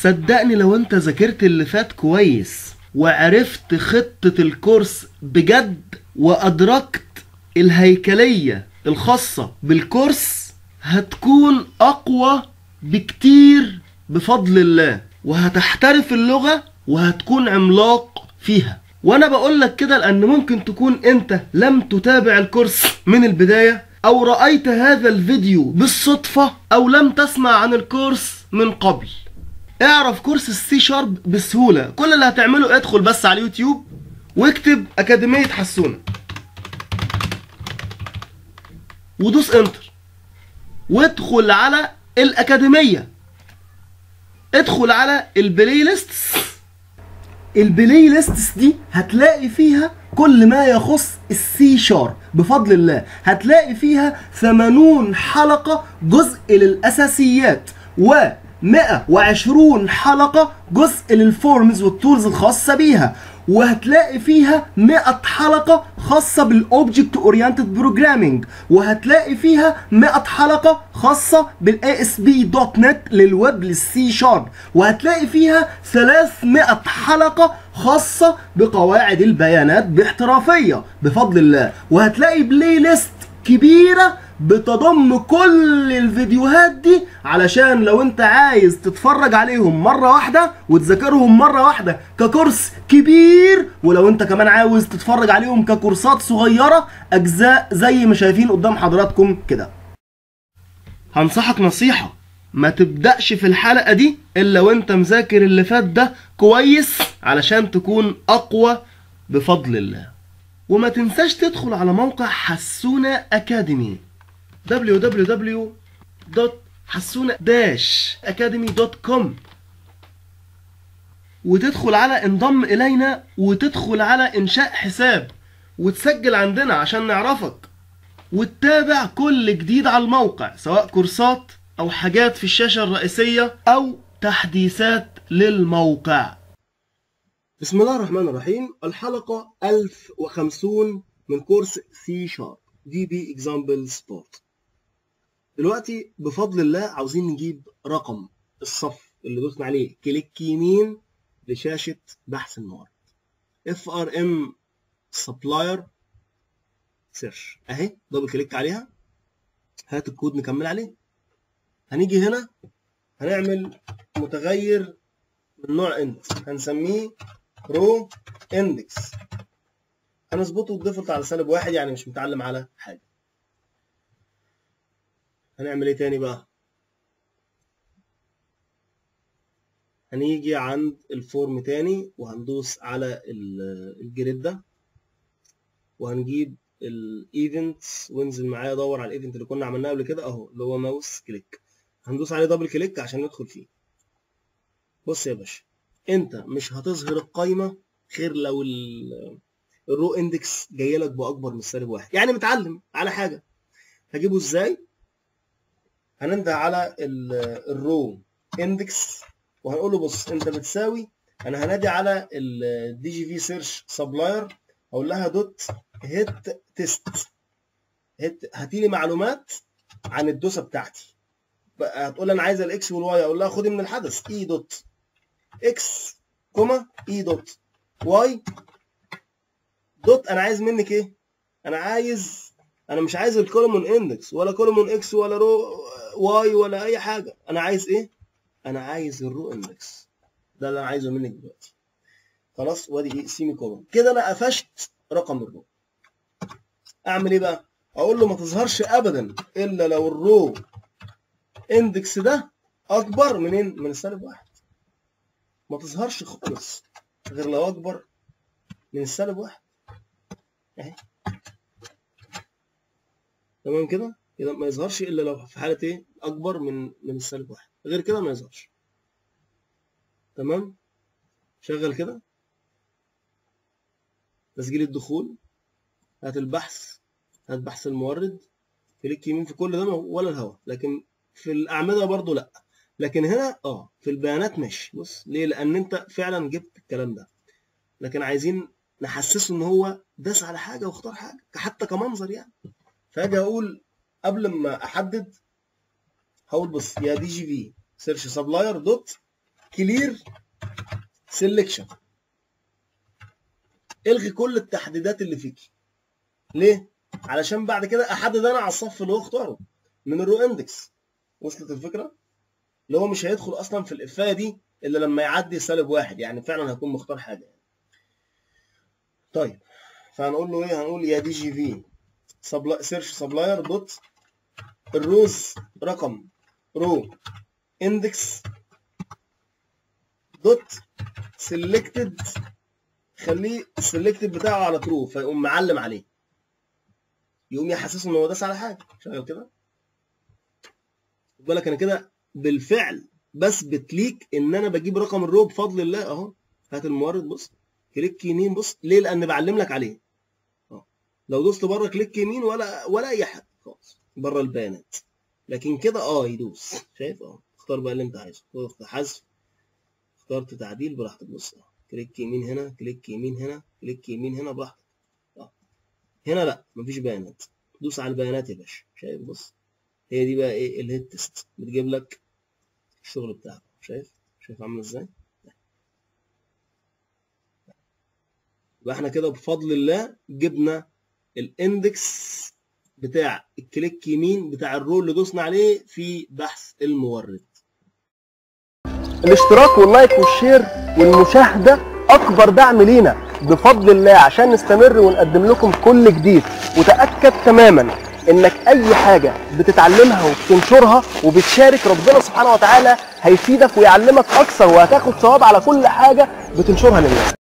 صدقني لو انت ذاكرت اللي فات كويس وعرفت خطة الكورس بجد وأدركت الهيكلية الخاصة بالكورس هتكون أقوى بكتير بفضل الله وهتحترف اللغة وهتكون عملاق فيها وانا بقول لك كده لان ممكن تكون انت لم تتابع الكورس من البداية او رأيت هذا الفيديو بالصدفة او لم تسمع عن الكورس من قبل اعرف كورس السي شارب بسهولة كل اللي هتعمله ادخل بس على اليوتيوب واكتب اكاديمية حسونة ودوس انتر وادخل على الاكاديمية ادخل على البلاي ليستس البلاي ليستس دي هتلاقي فيها كل ما يخص السي شارب بفضل الله هتلاقي فيها 80 حلقة جزء للأساسيات و 120 حلقة جزء للفورمز والتولز الخاصة بيها وهتلاقي فيها 100 حلقة خاصة بالاوبجكت اورينتد بروجرامينج وهتلاقي فيها 100 حلقة خاصة بالاي اس بي دوت نت للويب للسي شارب وهتلاقي فيها 300 حلقة خاصة بقواعد البيانات باحترافية بفضل الله وهتلاقي بلاي ليست كبيرة بتضم كل الفيديوهات دي علشان لو انت عايز تتفرج عليهم مرة واحدة وتذاكرهم مرة واحدة ككورس كبير ولو انت كمان عاوز تتفرج عليهم ككورسات صغيرة اجزاء زي ما شايفين قدام حضراتكم كده هنصحك نصيحة ما تبدأش في الحلقة دي الا وانت مذاكر اللي فات ده كويس علشان تكون اقوى بفضل الله وما تنساش تدخل على موقع حسونة أكاديمي www.حسونة-academy.com وتدخل على انضم إلينا وتدخل على إنشاء حساب وتسجل عندنا عشان نعرفك وتتابع كل جديد على الموقع سواء كورسات أو حاجات في الشاشة الرئيسية أو تحديثات للموقع بسم الله الرحمن الرحيم الحلقة 1050 من كورس سي شارب دي بي اكزامبل سبورت دلوقتي بفضل الله عاوزين نجيب رقم الصف اللي دوسنا عليه كليك يمين لشاشة بحث الموارد اف ار ام سبلاير سيرش اهي دبل كليك عليها هات الكود نكمل عليه هنيجي هنا هنعمل متغير من نوع اندكس هنسميه رو اندكس هنظبطه الديفولت على سالب واحد يعني مش متعلم على حاجه هنعمل ايه تاني بقى هنيجي عند الفورم تاني وهندوس على الجريد ده وهنجيب الايفنتس وانزل معايا دور على الايفنت اللي كنا عملناه قبل كده اهو اللي هو ماوس كليك هندوس عليه دبل كليك عشان ندخل فيه بص يا باشا انت مش هتظهر القايمه غير لو الرو اندكس جاي لك باكبر من سالب واحد يعني متعلم على حاجه هجيبه ازاي هننده على الرو اندكس وهنقول له بص انت بتساوي انا هنادي على الدي جي في سيرش سبلاير اقول لها دوت هيت تيست هيت هاتي لي معلومات عن الدوسه بتاعتي هتقول انا عايزه الاكس والواي اقول لها خدي من الحدث اي دوت اكس كوما اي دوت واي دوت انا عايز منك ايه انا عايز انا مش عايز الكولومون اندكس ولا كولومون اكس ولا رو واي ولا اي حاجه انا عايز ايه انا عايز الرو اندكس ده اللي انا عايزه منك دلوقتي خلاص وادي ايه سيمي كولون كده انا قفشت رقم الرو اعمل ايه بقى اقول له ما تظهرش ابدا الا لو الرو اندكس ده اكبر منين من السالب واحد ما تظهرش خالص غير لو اكبر من السالب واحد اهي تمام كده كده ما يظهرش الا لو في حاله ايه اكبر من من السالب واحد غير كده ما يظهرش تمام شغل كده تسجيل الدخول هات البحث هات بحث المورد كليك يمين في كل ده ولا الهوا لكن في الاعمده برضو لا لكن هنا اه في البيانات ماشي بص ليه لان انت فعلا جبت الكلام ده لكن عايزين نحسسه ان هو داس على حاجه واختار حاجه حتى كمنظر يعني فاجي اقول قبل ما احدد هقول بص يا دي جي في سيرش سبلاير دوت كلير سيلكشن الغي كل التحديدات اللي فيكي ليه علشان بعد كده احدد انا على الصف اللي هو اختاره من الرو اندكس وصلت الفكره اللي هو مش هيدخل اصلا في الافايه دي الا لما يعدي سالب واحد يعني فعلا هكون مختار حاجه يعني. طيب فهنقول له ايه هنقول يا دي جي في سبلا سيرش سبلاير دوت الروز رقم رو اندكس دوت سيلكتد خليه السيلكتد بتاعه على ترو فيقوم معلم عليه يقوم يحسسه ان هو داس على حاجه شغال كده خد بالك انا كده بالفعل بثبت ليك ان انا بجيب رقم الرو بفضل الله اهو هات المورد بص كليك يمين بص ليه لان بعلم لك عليه اه لو دوست بره كليك يمين ولا ولا اي حاجه خالص بره البيانات لكن كده اه يدوس شايف اه اختار بقى اللي انت عايزه اخترت حذف اخترت تعديل براحتك بص اه كليك يمين هنا كليك يمين هنا كليك يمين هنا براحتك اه هنا لا مفيش بيانات دوس على البيانات يا باشا شايف بص هي دي بقى ايه الهيد تيست بتجيب لك الشغل بتاعك شايف شايف عامل ازاي يبقى احنا كده بفضل الله جبنا الاندكس بتاع الكليك يمين بتاع الرول اللي دوسنا عليه في بحث المورد الاشتراك واللايك والشير والمشاهدة أكبر دعم لينا بفضل الله عشان نستمر ونقدم لكم كل جديد وتأكد تماما إنك أي حاجة بتتعلمها وبتنشرها وبتشارك ربنا سبحانه وتعالى هيفيدك ويعلمك أكثر وهتاخد ثواب على كل حاجة بتنشرها للناس